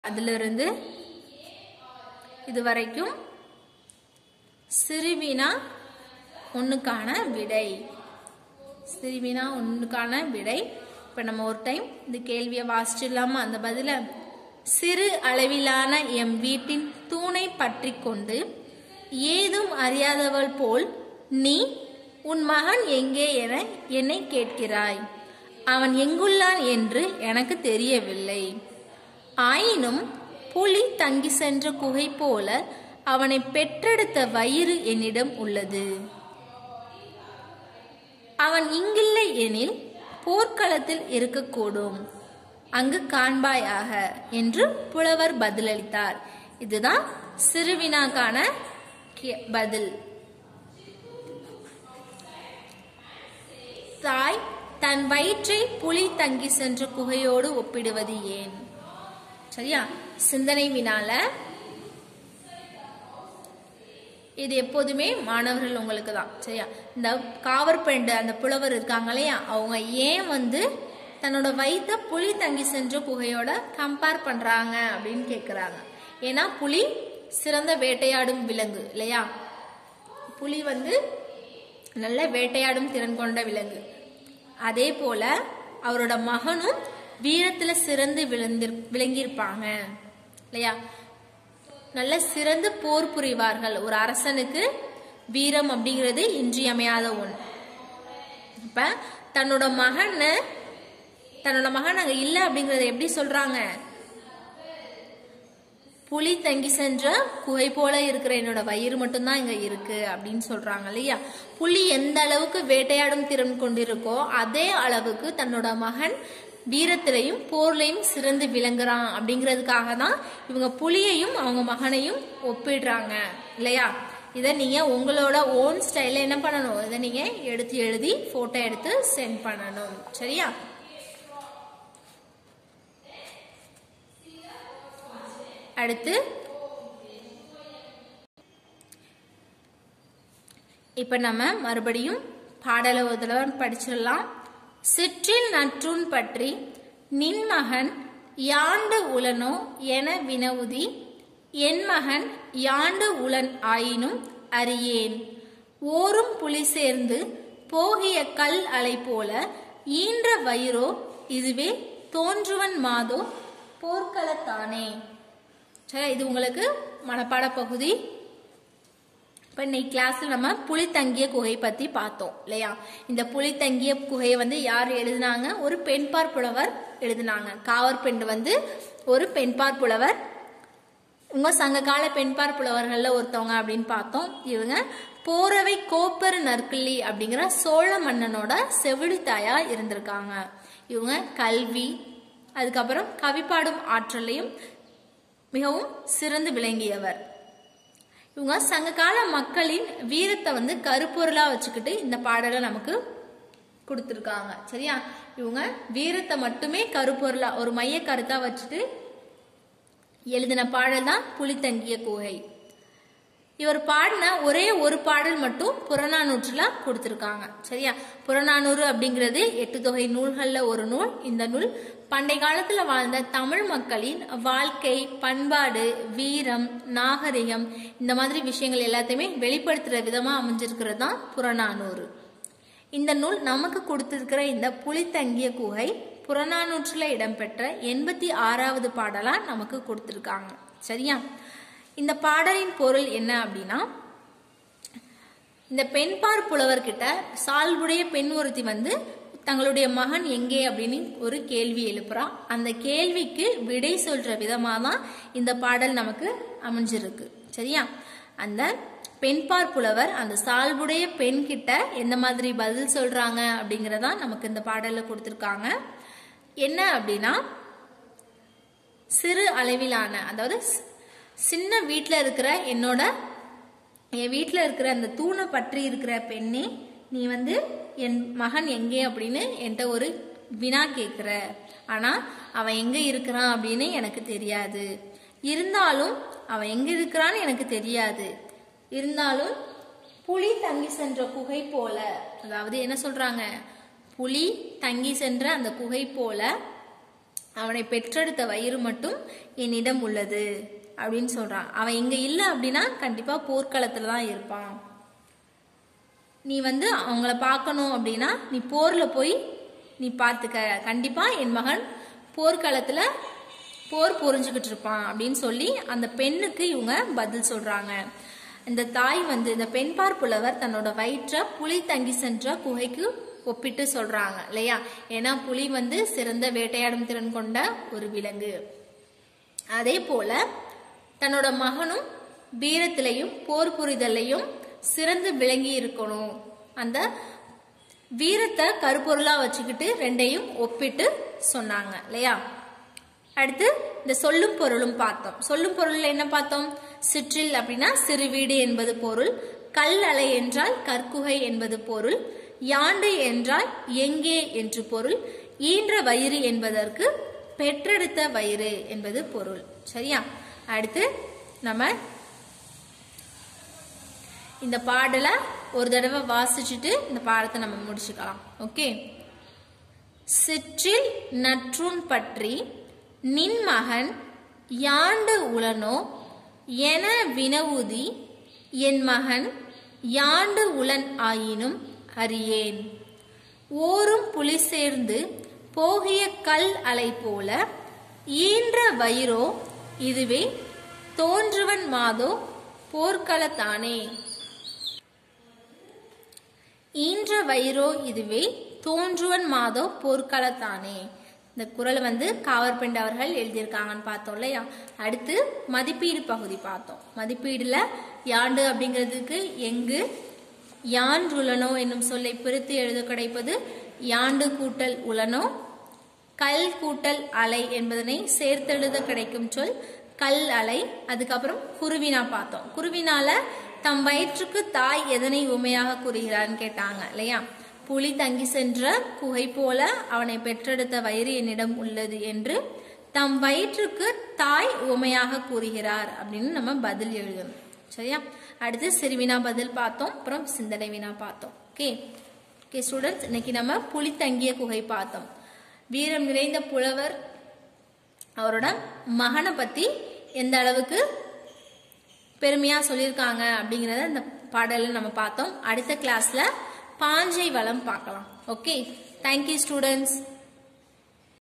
அதிலிருந்து இது வரைக்கும் சிறுவினா ஒன்றுக்கான விடை சிறுவினா ஒன்றுக்கான விடை இப்போ நம்ம ஒரு டைம் இந்த கேள்வியை வாசிச்சிடலாமா அந்த பதில சிறு அளவிலான எம் வீட்டின் தூணை பற்றி கொண்டு ஏதும் அறியாதவள் போல் நீ உன் மகன் எங்கே என என்னை கேட்கிறாய் அவன் எங்குள்ளான் என்று எனக்கு தெரியவில்லை ஆயினும் புலி தங்கி சென்ற குகை போல அவனை பெற்றெடுத்த வயிறு என்னிடம் உள்ளது அவன் இங்கில்லை எனில் போர்க்களத்தில் இருக்கக்கூடும் அங்கு காண்பாயாக என்று புலவர் பதிலளித்தார் இதுதான் சிறுவினாக்கான கே- பதில் தாய் தன் வயிற்றை புலி தங்கி சென்ற குகையோடு ஒப்பிடுவது ஏன் சரியா சிந்தனை வினால இது எப்போதுமே மாணவர்கள் உங்களுக்கு தான் சரியா இந்த காவற்பெண்டு அந்த புலவர் இருக்காங்க இல்லையா அவங்க ஏன் வந்து தன்னோட வயித்தை புலி தங்கி சென்ற குகையோட கம்பேர் பண்றாங்க அப்படின்னு கேக்குறாங்க ஏன்னா புலி சிறந்த வேட்டையாடும் விலங்கு இல்லையா புலி வந்து நல்ல வேட்டையாடும் திறன் கொண்ட விலங்கு அதே போல அவரோட மகனும் வீரத்துல சிறந்து விளந்திரு விளங்கியிருப்பாங்க இல்லையா நல்ல சிறந்து போர் புரிவார்கள் ஒரு அரசனுக்கு வீரம் அப்படிங்கிறது இன்றியமையாத ஒன்று இப்ப தன்னோட மகனை தன்னோட மகன் அங்க இல்ல அப்படிங்கறத எப்படி சொல்றாங்க புலி தங்கி சென்ற குகை போல இருக்கிற என்னோட வயிறு மட்டும்தான் இங்க இருக்கு அப்படின்னு சொல்றாங்க இல்லையா புலி எந்த அளவுக்கு வேட்டையாடும் திறன் கொண்டிருக்கோ அதே அளவுக்கு தன்னோட மகன் வீரத்திலையும் போர்லையும் சிறந்து விளங்குறான் அப்படிங்கிறதுக்காக தான் இவங்க புலியையும் அவங்க மகனையும் ஒப்பிடுறாங்க இல்லையா இதை நீங்க உங்களோட ஓன் ஸ்டைல என்ன பண்ணணும் இதை நீங்க எடுத்து எழுதி போட்டோ எடுத்து சென்ட் பண்ணணும் சரியா அடுத்து இப்ப நம்ம மறுபடியும் பாடலை ஒரு தடவை படிச்சிடலாம் சிற்றில் நற்றுன் பற்றி நின் மகன் யாண்டு உளனோ என வினவுதி என் மகன் யாண்டு உளன் ஆயினும் அறியேன் ஓரும் புலி சேர்ந்து போகிய கல் அலை போல ஈன்ற வயிறோ இதுவே தோன்றுவன் மாதோ போர்க்களத்தானே சரி இது உங்களுக்கு மனப்பாட பகுதி இப்போ இன்னைக்கு கிளாஸ்ல நம்ம புலி தங்கிய குகை பத்தி பார்த்தோம் இல்லையா இந்த புலி தங்கிய குகையை வந்து யார் எழுதினாங்க ஒரு பெண்பார் புலவர் எழுதினாங்க காவற்பெண்டு வந்து ஒரு பெண்பார் புலவர் உங்க சங்ககால பெண்பார் புலவர்கள்ல ஒருத்தவங்க அப்படின்னு பார்த்தோம் இவங்க போரவை கோப்பரு நற்கிள்ளி அப்படிங்கிற சோழ மன்னனோட செவிலித்தாயா இருந்திருக்காங்க இவங்க கல்வி அதுக்கப்புறம் கவிப்பாடும் ஆற்றலையும் மிகவும் சிறந்து விளங்கியவர் இவங்க சங்ககால மக்களின் வீரத்தை வந்து கருப்பொருளா வச்சுக்கிட்டு இந்த பாடலை நமக்கு கொடுத்துருக்காங்க சரியா இவங்க வீரத்தை மட்டுமே கருப்பொருளா ஒரு மைய கருத்தா வச்சுட்டு எழுதின பாடல் தான் புலித்தங்கிய குகை இவர் பாடின ஒரே ஒரு பாடல் மட்டும் புறநானூற்றுல கொடுத்திருக்காங்க சரியா புறநானூறு அப்படிங்கிறது எட்டு தொகை நூல்கள்ல ஒரு நூல் இந்த நூல் பண்டை காலத்துல வாழ்ந்த தமிழ் மக்களின் வாழ்க்கை பண்பாடு வீரம் நாகரிகம் இந்த மாதிரி விஷயங்கள் எல்லாத்தையுமே வெளிப்படுத்துற விதமா அமைஞ்சிருக்கிறது தான் புறநானூறு இந்த நூல் நமக்கு கொடுத்திருக்கிற இந்த புலித்தங்கிய குகை புறநானூற்றுல இடம்பெற்ற எண்பத்தி ஆறாவது பாடலா நமக்கு கொடுத்திருக்காங்க சரியா இந்த பாடலின் பொருள் என்ன அப்படின்னா இந்த பெண்பார் புலவர்கிட்ட சால்புடைய பெண் ஒருத்தி வந்து தங்களுடைய மகன் எங்கே அப்படின்னு ஒரு கேள்வி எழுப்புறா அந்த கேள்விக்கு விடை சொல்ற விதமா தான் இந்த பாடல் நமக்கு அமைஞ்சிருக்கு சரியா அந்த பெண்பார் புலவர் அந்த சால்புடைய பெண் கிட்ட எந்த மாதிரி பதில் சொல்றாங்க அப்படிங்கறதா நமக்கு இந்த பாடல்ல கொடுத்திருக்காங்க என்ன அப்படின்னா சிறு அளவிலான அதாவது சி- சின்ன வீட்ல இருக்கிற என்னோட என் வீட்ல இருக்கிற அந்த தூணை பற்றி இருக்கிற பெண்ணே நீ வந்து என் மகன் எங்கே அப்படின்னு என்கிட்ட ஒரு வினா கேட்குற ஆனா அவன் எங்க இருக்கிறான் அப்படின்னு எனக்கு தெரியாது இருந்தாலும் அவன் எங்க இருக்கிறான்னு எனக்கு தெரியாது இருந்தாலும் புலி தங்கி சென்ற குகை போல அதாவது என்ன சொல்றாங்க புலி தங்கி சென்ற அந்த குகை போல அவனை பெற்றெடுத்த வயிறு மட்டும் என்னிடம் உள்ளது அப்படின்னு சொல்றான் அவன் இங்க இல்லை அப்படின்னா கண்டிப்பா போர்க்களத்துல தான் இருப்பான் நீ வந்து அவங்கள பார்க்கணும் அப்படின்னா நீ போர்ல போய் நீ பார்த்துக்க கண்டிப்பா என் மகன் போர்க்களத்துல போர் புரிஞ்சுக்கிட்டு இருப்பான் அப்படின்னு சொல்லி அந்த பெண்ணுக்கு இவங்க பதில் சொல்றாங்க இந்த தாய் வந்து இந்த பெண்பார் புலவர் தன்னோட வயிற்ற புலி தங்கி சென்ற குகைக்கு ஒப்பிட்டு சொல்றாங்க இல்லையா ஏன்னா புலி வந்து சிறந்த வேட்டையாடும் திறன் கொண்ட ஒரு விலங்கு அதே போல தன்னோட மகனும் வீரத்திலையும் போர் புரிதலையும் சிறந்து விளங்கி இருக்கணும் அந்த வீரத்தை கருப்பொருளா வச்சுக்கிட்டு ரெண்டையும் ஒப்பிட்டு சொன்னாங்க இல்லையா அடுத்து இந்த சொல்லும் பொருளும் பார்த்தோம் சொல்லும் பொருள் என்ன பார்த்தோம் சிற்றில் அப்படின்னா சிறு வீடு என்பது பொருள் கல் அலை என்றால் கற்குகை என்பது பொருள் யாண்டு என்றால் எங்கே என்று பொருள் ஈன்ற வயிறு என்பதற்கு பெற்றெடுத்த வயிறு என்பது பொருள் சரியா அடுத்து நம்ம இந்த பாடலை ஒரு தடவை வாசிச்சுட்டு இந்த பாடத்தை நம்ம முடிச்சுக்கலாம் ஓகே சிற்றில் நற்றுன் பற்றி நின் மகன் யாண்டு உளனோ என வினவுதி என் மகன் யாண்டு உளன் ஆயினும் அறியேன் ஓரும் புலி சேர்ந்து போகிய கல் அலை போல ஈன்ற வயிறோ இதுவே தோன்றுவன் மாதோ போர்க்களத்தானே ஈன்ற வயிறோ இதுவே தோன்றுவன் மாதோ போர்க்களத்தானே இந்த குரல் வந்து காவற்பெண்டு அவர்கள் எழுதியிருக்காங்கன்னு பார்த்தோம் இல்லையா அடுத்து மதிப்பீடு பகுதி பார்த்தோம் மதிப்பீடுல யாண்டு அப்படிங்கிறதுக்கு எங்கு யான்றுலனோ என்னும் சொல்லை பிரித்து எழுத கிடைப்பது யாண்டு கூட்டல் உலனோ கல் கூட்டல் அலை என்பதனை சேர்த்தெழுத கிடைக்கும் சொல் கல் அலை அதுக்கப்புறம் குருவினா பார்த்தோம் குருவினால தம் வயிற்றுக்கு தாய் எதனை உண்மையாக கூறுகிறான்னு கேட்டாங்க இல்லையா புலி தங்கி சென்ற குகை போல அவனை பெற்றெடுத்த வயிறு என்னிடம் உள்ளது என்று தம் வயிற்றுக்கு தாய் உமையாக கூறுகிறார் அப்படின்னு நம்ம பதில் எழுதணும் சரியா அடுத்து சிறுவினா பதில் பார்த்தோம் அப்புறம் சிந்தனை வினா பார்த்தோம் ஓகே ஓகே ஸ்டூடெண்ட்ஸ் இன்னைக்கு நம்ம புலி தங்கிய குகை பார்த்தோம் வீரம் நிறைந்த புலவர் அவரோட மகனை பத்தி எந்த அளவுக்கு பெருமையா சொல்லியிருக்காங்க அப்படிங்கறத இந்த பாடல நம்ம பார்த்தோம் அடுத்த கிளாஸ்ல பாஞ்சை வளம் பார்க்கலாம் ஓகே தேங்க்யூ ஸ்டூடெண்ட்ஸ்